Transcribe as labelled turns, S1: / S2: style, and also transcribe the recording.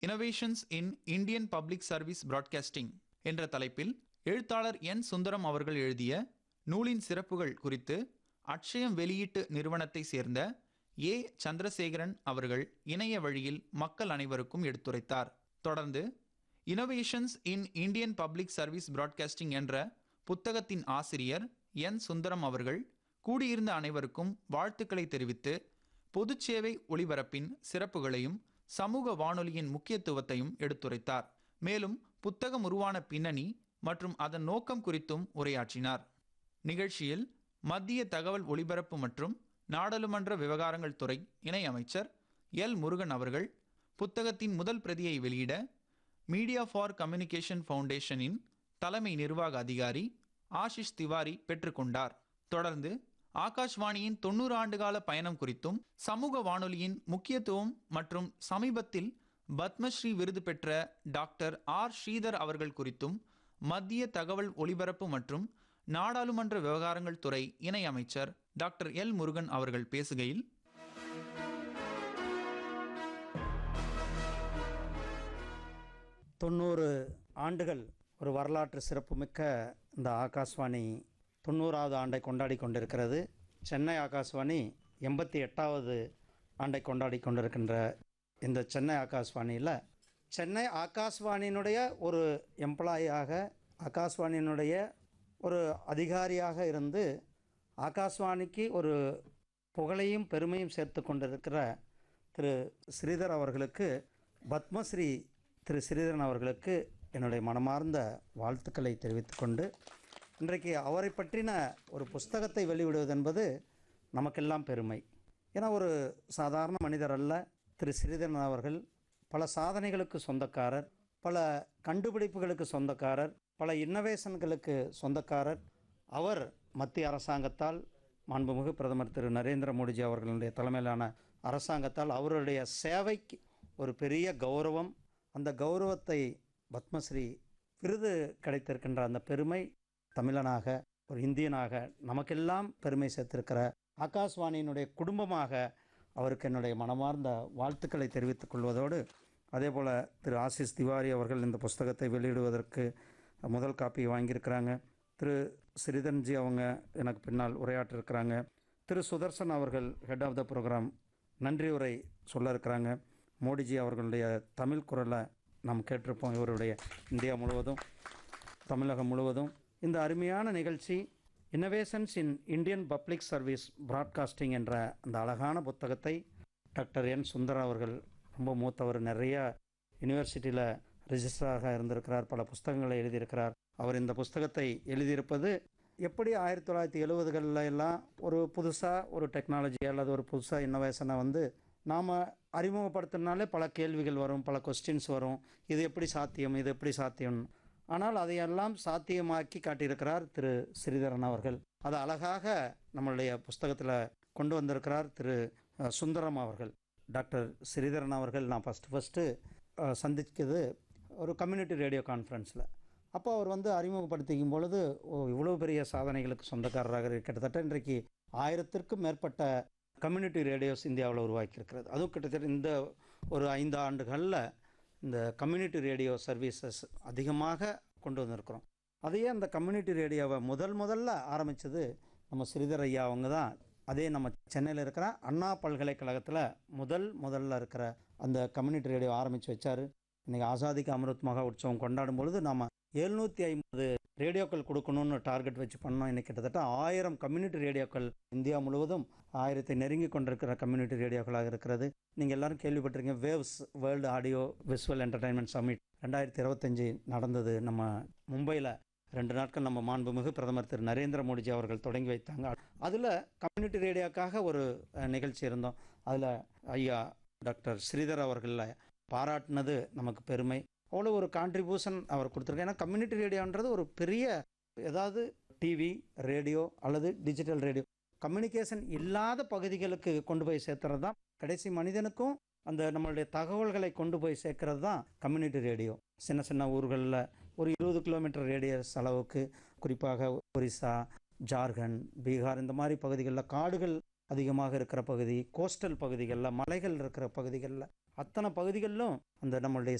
S1: Innovations in Indian public service broadcasting என்ற தலைப்பில் எழுத்தாளர் என் சுந்தரம் அவர்கள் எழுதிய நூலின் சிறப்புகள் குறித்து அட்சயம் வெளியீட்டு நிறுவனத்தை சேர்ந்த ஏ சந்திரசேகரன் அவர்கள் இணைய வழியில் மக்கள் அனைவருக்கும் எடுத்துரைத்தார் தொடர்ந்து innovations in Indian public service broadcasting என்ற புத்தகத்தின் ஆசிரியர் என் சுந்தரம் அவர்கள் கூடியிருந்த அனைவருக்கும் வாழ்த்துக்களை தெரிவித்து பொதுச்சேவை ஒளிபரப்பின் சிறப்புகளையும் சமூக வானொலியின் முக்கியத்துவத்தையும் எடுத்துரைத்தார் மேலும் புத்தகம் உருவான பின்னணி மற்றும் அதன் நோக்கம் குறித்தும் உரையாற்றினார் நிகழ்ச்சியில் மத்திய தகவல் ஒலிபரப்பு மற்றும் நாடாளுமன்ற விவகாரங்கள் துறை இணை அமைச்சர் எல் முருகன் அவர்கள் புத்தகத்தின் முதல் பிரதியை வெளியிட மீடியா ஃபார் கம்யூனிகேஷன் ஃபவுண்டேஷனின் தலைமை நிர்வாக அதிகாரி ஆஷிஷ் திவாரி பெற்றுக்கொண்டார் தொடர்ந்து ஆகாஷ்வாணியின் தொண்ணூறு ஆண்டுகால பயணம் குறித்தும் சமூக வானொலியின் முக்கியத்துவம் மற்றும் சமீபத்தில் பத்மஸ்ரீ விருது பெற்ற டாக்டர் ஆர் ஸ்ரீதர் அவர்கள் குறித்தும் மத்திய தகவல் ஒலிபரப்பு மற்றும் நாடாளுமன்ற விவகாரங்கள் துறை இணை அமைச்சர் டாக்டர் எல் முருகன் அவர்கள் பேசுகையில்
S2: தொண்ணூறு ஆண்டுகள் ஒரு வரலாற்று சிறப்புமிக்க இந்த ஆகாஷ்வாணி தொண்ணூறாவது ஆண்டை கொண்டாடி கொண்டிருக்கிறது சென்னை ஆகாஷ்வாணி எண்பத்தி எட்டாவது ஆண்டை கொண்டாடி கொண்டிருக்கின்ற இந்த சென்னை ஆகாஷ்வாணியில் சென்னை ஆகாஷ்வாணியினுடைய ஒரு எம்ப்ளாயியாக ஆகாஷ்வாணியினுடைய ஒரு அதிகாரியாக இருந்து ஆகாஷ்வாணிக்கு ஒரு புகழையும் பெருமையும் சேர்த்து கொண்டிருக்கிற திரு ஸ்ரீதர் அவர்களுக்கு பத்மஸ்ரீ திரு ஸ்ரீதரன் அவர்களுக்கு என்னுடைய மனமார்ந்த வாழ்த்துக்களை தெரிவித்துக்கொண்டு இன்றைக்கு அவரை பற்றின ஒரு புஸ்தகத்தை வெளியிடுவது என்பது நமக்கெல்லாம் பெருமை ஏன்னா ஒரு சாதாரண மனிதர் அல்ல திரு ஸ்ரீதரன் அவர்கள் பல சாதனைகளுக்கு சொந்தக்காரர் பல கண்டுபிடிப்புகளுக்கு சொந்தக்காரர் பல இன்னோவேஷன்களுக்கு சொந்தக்காரர் அவர் மத்திய அரசாங்கத்தால் மாண்புமிகு பிரதமர் திரு நரேந்திர மோடிஜி அவர்களுடைய தலைமையிலான அரசாங்கத்தால் அவருடைய சேவைக்கு ஒரு பெரிய கௌரவம் அந்த கௌரவத்தை பத்மஸ்ரீ விருது கிடைத்திருக்கின்ற அந்த பெருமை தமிழனாக ஒரு இந்தியனாக நமக்கெல்லாம் பெருமை சேர்த்திருக்கிற ஆகாஷ்வாணியினுடைய குடும்பமாக அவருக்கு என்னுடைய மனமார்ந்த வாழ்த்துக்களை தெரிவித்துக் கொள்வதோடு அதே போல் திரு ஆசிஷ் திவாரி அவர்கள் இந்த புஸ்தகத்தை வெளியிடுவதற்கு முதல் காப்பி வாங்கியிருக்கிறாங்க திரு ஸ்ரீதன்ஜி அவங்க எனக்கு பின்னால் உரையாற்றிருக்கிறாங்க திரு சுதர்சன் அவர்கள் ஹெட் ஆஃப் த ப்ரோக்ராம் நன்றி உரை சொல்ல இருக்கிறாங்க மோடிஜி அவர்களுடைய தமிழ் குரலை நாம் கேட்டிருப்போம் இவருடைய இந்தியா முழுவதும் தமிழகம் முழுவதும் இந்த அருமையான நிகழ்ச்சி innovations in Indian public service broadcasting என்ற அந்த அழகான புத்தகத்தை டாக்டர் என் சுந்தரம் அவர்கள் ரொம்ப மூத்தவர் நிறைய யூனிவர்சிட்டியில் ரிஜிஸ்டராக இருந்திருக்கிறார் பல புஸ்தகங்களை எழுதியிருக்கிறார் அவர் இந்த புஸ்தகத்தை எழுதியிருப்பது எப்படி ஆயிரத்தி தொள்ளாயிரத்தி எழுபதுகளில் எல்லாம் ஒரு புதுசாக ஒரு டெக்னாலஜி அல்லது ஒரு புதுசாக இன்னோவேஷனை வந்து நாம் அறிமுகப்படுத்தினாலே பல கேள்விகள் வரும் பல கொஸ்டின்ஸ் வரும் இது எப்படி சாத்தியம் இது எப்படி சாத்தியம் ஆனால் அதையெல்லாம் சாத்தியமாக்கி காட்டியிருக்கிறார் திரு ஸ்ரீதரன் அவர்கள் அது அழகாக நம்மளுடைய புஸ்தகத்தில் கொண்டு வந்திருக்கிறார் திரு அஹ், சுந்தரம் அவர்கள் டாக்டர் ஸ்ரீதரன் அவர்கள் நான் ஃபஸ்ட்டு ஃபஸ்ட்டு சந்திக்கிறது ஒரு கம்யூனிட்டி ரேடியோ கான்ஃபரன்ஸில் அப்போ அவர் வந்து அறிமுகப்படுத்திக்கும் பொழுது ஓ இவ்வளோ பெரிய சாதனைகளுக்கு சொந்தக்காரராக இருக்கு. கிட்டத்தட்ட இன்றைக்கு ஆயிரத்திற்கும் மேற்பட்ட கம்யூனிட்டி ரேடியோஸ் இந்தியாவில் உருவாக்கியிருக்கிறது அதுவும் கிட்டத்தட்ட இந்த ஒரு ஐந்து ஆண்டுகளில் இந்த கம்யூனிட்டி ரேடியோ சர்வீசஸ் அதிகமாக கொண்டு வந்திருக்கிறோம் அதையே அந்த கம்யூனிட்டி ரேடியோவை முதல் முதல்ல ஆரம்பித்தது நம்ம ஸ்ரீதர் ஐயா அவங்க தான் அதே நம்ம சென்னையில் இருக்கிற அண்ணா பல்கலைக்கழகத்தில் முதல் முதல்ல இருக்கிற அந்த கம்யூனிட்டி ரேடியோ ஆரம்பித்து வச்சார் இன்றைக்கி ஆசாதிக்கு அமிர்த் மகா உற்சவம் கொண்டாடும் பொழுது நம்ம எழுநூற்றி ஐம்பது ரேடியோக்கள் கொடுக்கணும்னு டார்கெட் வச்சு பண்ணோம் இன்னைக்கு கிட்டத்தட்ட ஆயிரம் கம்யூனிட்டி ரேடியோக்கள் இந்தியா முழுவதும் ஆயிரத்தை நெருங்கி கொண்டிருக்கிற கம்யூனிட்டி ரேடியோக்களாக இருக்கிறது நீங்கள் எல்லாரும் கேள்விப்பட்டிருக்கீங்க waves world audio visual entertainment summit ரெண்டாயிரத்தி இருபத்தஞ்சி நடந்தது நம்ம மும்பையில் ரெண்டு நாட்கள் நம்ம மாண்புமிகு பிரதமர் திரு நரேந்திர மோடிஜி அவர்கள் தொடங்கி வைத்தாங்க அதில் கம்யூனிட்டி ரேடியோக்காக ஒரு அஹ், நிகழ்ச்சி இருந்தோம் அதில் ஐயா டாக்டர் ஸ்ரீதர் அவர்களை பாராட்டினது நமக்கு பெருமை அவ்வளோ ஒரு கான்ட்ரிபியூஷன் அவர் கொடுத்துருக்காரு ஏன்னா கம்யூனிட்டி ரேடியோன்றது ஒரு பெரிய ஏதாவது டிவி ரேடியோ அல்லது டிஜிட்டல் ரேடியோ கம்யூனிகேஷன் இல்லாத பகுதிகளுக்கு கொண்டு போய் சேர்த்துறது தான் கடைசி மனிதனுக்கும் அந்த நம்மளுடைய தகவல்களை கொண்டு போய் சேர்க்கறது தான் கம்யூனிட்டி ரேடியோ சின்ன சின்ன ஊர்களில் ஒரு இருபது கிலோமீட்டர் ரேடியஸ் அளவுக்கு குறிப்பாக ஒரிசா ஜார்க்கண்ட் பீகார் இந்த மாதிரி பகுதிகளில் காடுகள் அதிகமாக இருக்கிற பகுதி கோஸ்டல் பகுதிகளில் மலைகள் இருக்கிற பகுதிகளில் அத்தனை பகுதிகளிலும் அந்த நம்மளுடைய